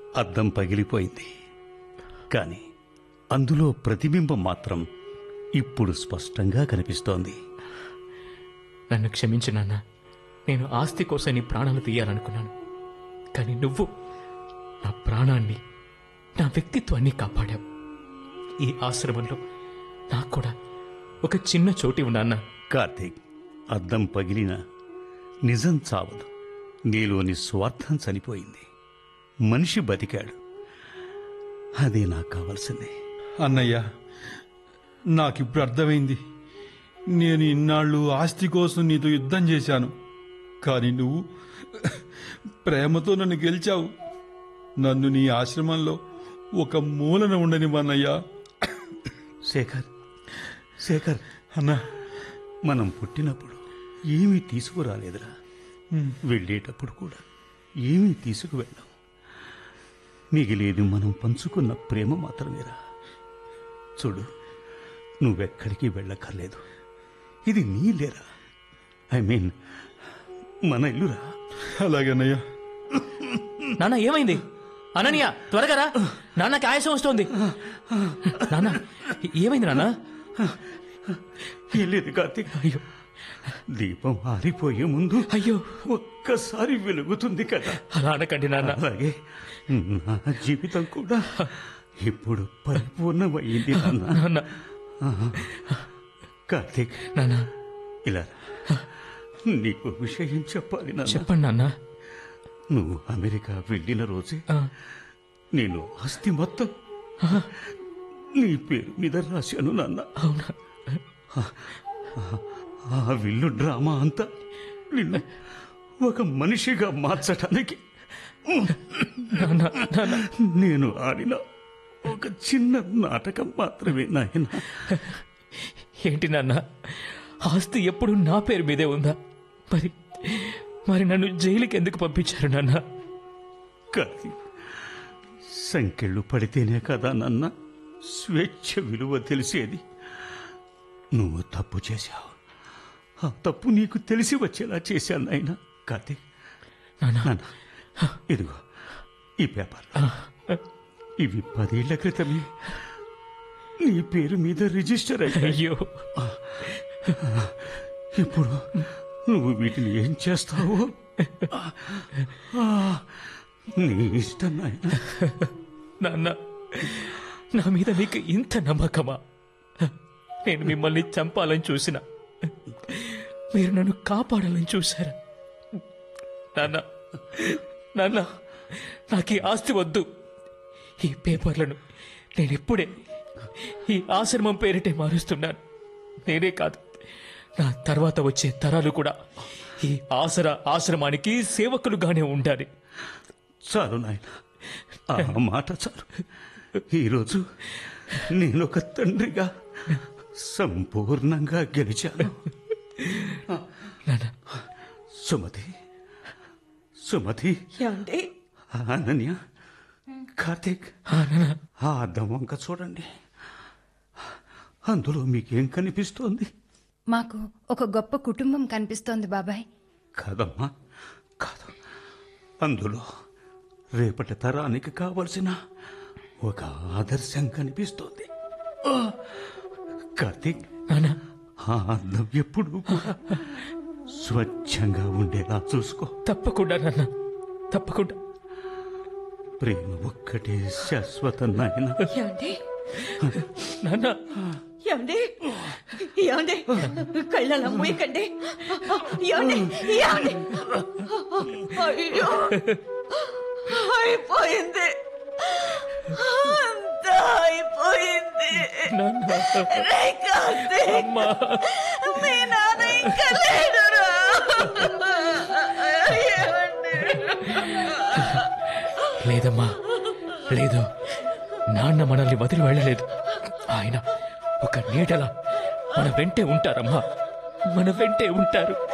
అద్దం పగిలిపోయింది కానీ అందులో ప్రతిబింబం మాత్రం ఇప్పుడు స్పష్టంగా కనిపిస్తోంది నన్ను క్షమించు నాన్న నేను ఆస్తి కోసం నీ ప్రాణాలు తీయాలనుకున్నాను కానీ నువ్వు నా ప్రాణాన్ని నా వ్యక్తిత్వాన్ని కాపాడావు ఈ ఆశ్రమంలో నాకు కూడా ఒక చిన్న చోటి నాన్న కార్తీక్ అద్దం పగిలిన నిజం చావదు నీలోని స్వార్థం చనిపోయింది మనిషి బతికాడు అదే నాకు కావాల్సింది అన్నయ్య నాకిప్పుడు అర్థమైంది నేను ఇన్నాళ్ళు ఆస్తి కోసం నీతో యుద్ధం చేశాను కానీ నువ్వు ప్రేమతో నన్ను గెలిచావు నన్ను నీ ఆశ్రమంలో ఒక మూలన ఉండనివ్వన్నయ్యా శేఖర్ శేఖర్ అన్నా మనం పుట్టినప్పుడు ఏమీ తీసుకురాలేదురా వెళ్ళేటప్పుడు కూడా ఏమీ తీసుకువెళ్ళాం మిగిలేది మనం పంచుకున్న ప్రేమ మాత్రమేరా చూడు నువ్వెక్కడికి వెళ్ళక్కర్లేదు ఇది నీ లేరా ఐ మీన్ మన ఇల్లురా అలాగన్నయ్యా నాన్న ఏమైంది అననీయ త్వరగా రా నాన్నకి ఆయాసం వస్తోంది నాన్న ఏమైంది నాన్న వెళ్ళేది కార్తీక్ అయ్యో దీపం ఆరిపోయే ముందు అయ్యో ఒక్కసారి వెలుగుతుంది కదా అలా అనకండి నాన్న అలాగే నా జీవితం కూడా ఇప్పుడు పరిపూర్ణమైంది నాన్న నాన్న కార్తీక్ నాన్న ఇలా రా. నీకు విషయం చెప్పాలి నాన్న చెప్పండి నాన్న నువ్వు అమెరికా వెళ్ళిన రోజే ఆ, నేను ఆస్తి మొత్తం నీ పేరు మీద రాశాను నాన్న అవునా ఆ విల్లు డ్రామా అంతా నిన్ను ఒక మనిషిగా మార్చటానికి నాన్న నాన్న నేను ఆడిన ఒక చిన్న నాటకం మాత్రమే నాయన ఏంటి నాన్న ఆస్తి ఎప్పుడు నా పేరు మీదే ఉందా మరి మరి నన్ను జైలుకి ఎందుకు పంపించారు నాన్న కానీ సంకెళ్ళు పడితేనే కదా నాన్న స్వేచ్ఛ విలువ తెలిసేది నువ్వు తప్పు చేశావు ఆ తప్పు నీకు తెలిసి వచ్చేలా చేశాను నాయన కార్తీక్ నాన్న నాన్న ఇదిగో ఈ పేపర్ ఇవి పదేళ్ల క్రితమే నీ పేరు మీద రిజిస్టర్ అయ్యాయి అయ్యో ఇప్పుడు నువ్వు వీటిని ఏం చేస్తావు ఆ, నీ ఇష్టం నాయన నాన్న నా మీద నీకు ఇంత నమ్మకమా నేను మిమ్మల్ని చంపాలని చూసిన మీరు నన్ను కాపాడాలని చూశారా నాన్న నాన్న నాకు ఈ ఆస్తి వద్దు ఈ పేపర్లను నేను ఇప్పుడే ఈ ఆశ్రమం పేరిటే మారుస్తున్నాను నేనే కాదు నా తర్వాత వచ్చే తరాలు కూడా ఈ ఆసరా ఆశ్రమానికి సేవకులుగానే ఉండాలి చాలు నాయన ఆ మాట చాలు ఈరోజు నేనొక తండ్రిగా సంపూర్ణంగా గెలిచాను నాన్న సుమతి సుమతి ఏమండి అనన్య కార్తీక్ ఆ, నాన్న ఆ అద్దం వంక చూడండి అందులో మీకేం కనిపిస్తోంది మాకు ఒక గొప్ప కుటుంబం కనిపిస్తోంది బాబాయ్ కాదమ్మా కాదు అందులో రేపటి తరానికి కావలసిన ఒక ఆదర్శం కనిపిస్తోంది ఆ! కార్తీక్ నాన్న ఆ అద్దం ఎప్పుడు కూడా స్వచ్ఛంగా ఉండేలా చూసుకో తప్పకుండా నాన్న తప్పకుండా ప్రేమ ఒక్కటే శాశ్వత నాయన ఏమండి నాన్న ఏమండి ఏమండి కళ్ళలా మూయకండి ఏమండి ఏమండి అయ్యో అయిపోయింది అంతా అయిపోయింది నాన్న రే కార్తీక్, అమ్మా మీ నాన్న ఇంకా లేడురా ఏమండి లేదమ్మా లేదు నాన్న మనల్ని వదిలి వెళ్ళలేదు ఆయన ఒక నీడలా మన వెంటే ఉంటారమ్మా మన వెంటే ఉంటారు